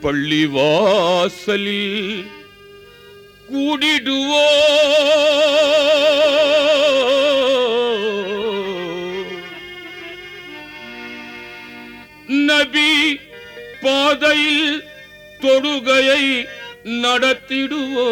பள்ளி வாசலில் கூடிடுவோ நபி பாதையில் தொடுகையை நடத்திடுவோ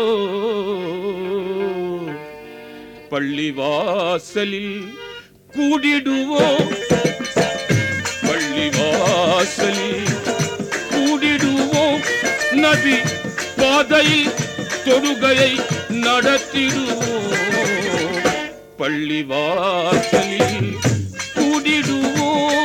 பள்ளி வாசலில் கூடிடுவோம் பள்ளி வாசலில் கூடிடுவோம் நபி பாதையில் தொடுகையை நடத்திடுவோம் பள்ளி வாசலில் கூடிடுவோம்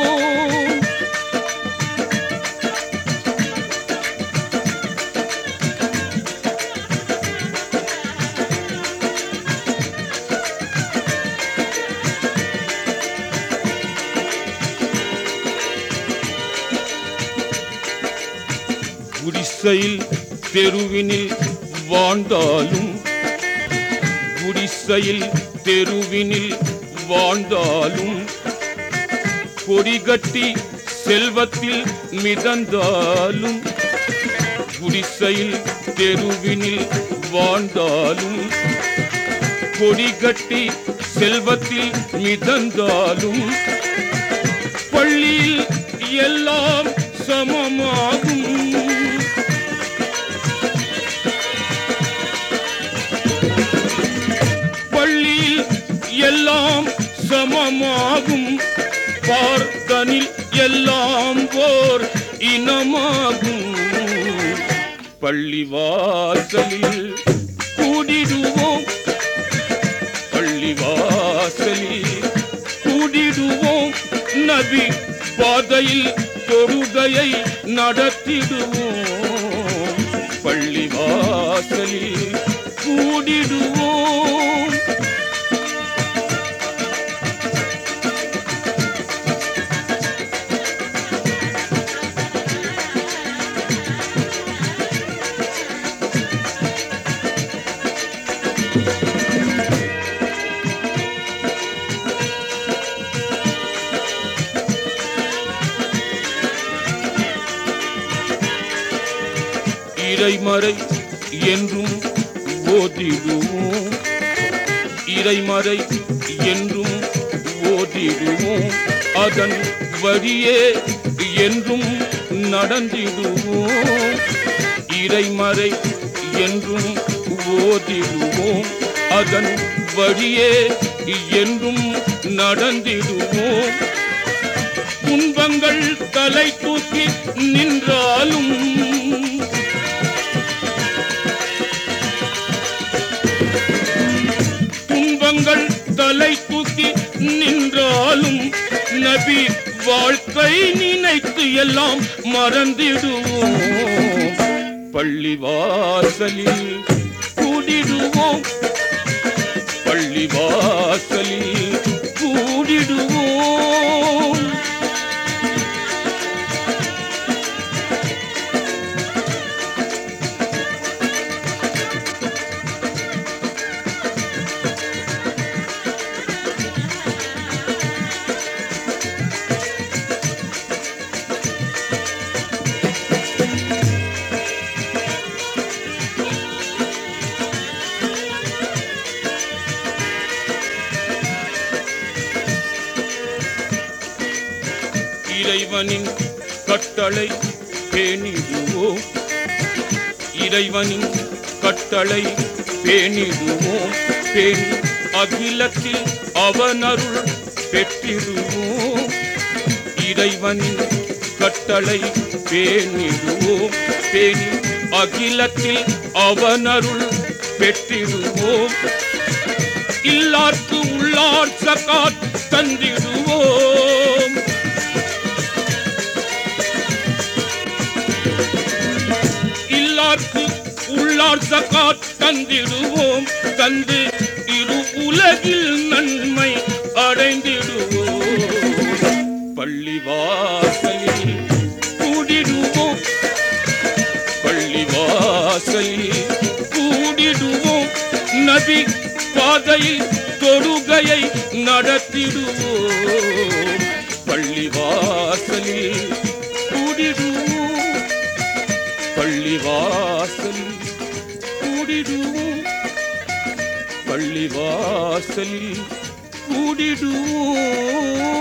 குடிசையில் தெருவினில் வாழ்ந்தாலும் குடிசையில் தெருவினில் வாழ்ந்தாலும் கொடிகட்டி செல்வத்தில் மிதந்தாலும் குடிசையில் தெருவினில் வாழ்ந்தாலும் கொடிகட்டி செல்வத்தில் மிதந்தாலும் பள்ளியில் எல்லாம் சமமாகும் பள்ளியில் எல்லாம் சமமாகும் பார்த்தனில் எல்லாம் போர் இனமாகும் பள்ளி வாசலில் கூடிடுவோம் பள்ளி வாசலில் கூடிடுவோம் நபி பாதையில் தொழுகையை நடத்திடுவோம் பள்ளி வாசலில் கூடிடுவோம் இறைமறை என்றும் ஓதிடுவோம் இறைமறை என்றும் ஓதிடுவோம் அதன் வழியே என்றும் நடந்திடுவோம் இறைமறை என்றும் ஓதிடுவோம் அதன் வழியே என்றும் நடந்திடுவோம் துன்பங்கள் தலை தூக்கி நின்றாலும் துன்பங்கள் தலை தூக்கி நின்றாலும் நபி வாழ்க்கை நினைத்து எல்லாம் மறந்திடுவோம் பள்ளி வாசலில் கூடிடுவோம் பள்ளி வாசலில் கூடிடுவோம் இறைவனின் கட்டளை பேணிடுவோம் இறைவனின் கட்டளை பேணிடுவோம் பேணி அகிலத்தில் அவனருள் பெற்றிடுவோம் இறைவனின் கட்டளை பேணிடுவோம் பேணி அகிலத்தில் அவனருள் பெற்றிடுவோம் இல்லார்க்கு உள்ளார் சகாத் தந்திடுவோம் இல்லார்க்கு உள்ளார் சகாத் தந்திடுவோம் தந்து இரு உலகில் நன்மை அடைந்திடுவோம் பள்ளி வாசலில் கூடிடுவோம் பள்ளி வாசலில் கூடிடுவோம் நபி பாதையில் தொழுகையை நடத்திடுவோம் பள்ளி வாசலில் கூடிடுவோம் பள்ளிவாசல் கூடிடுவோம் பள்ளிவாசல் கூடிடுவோம்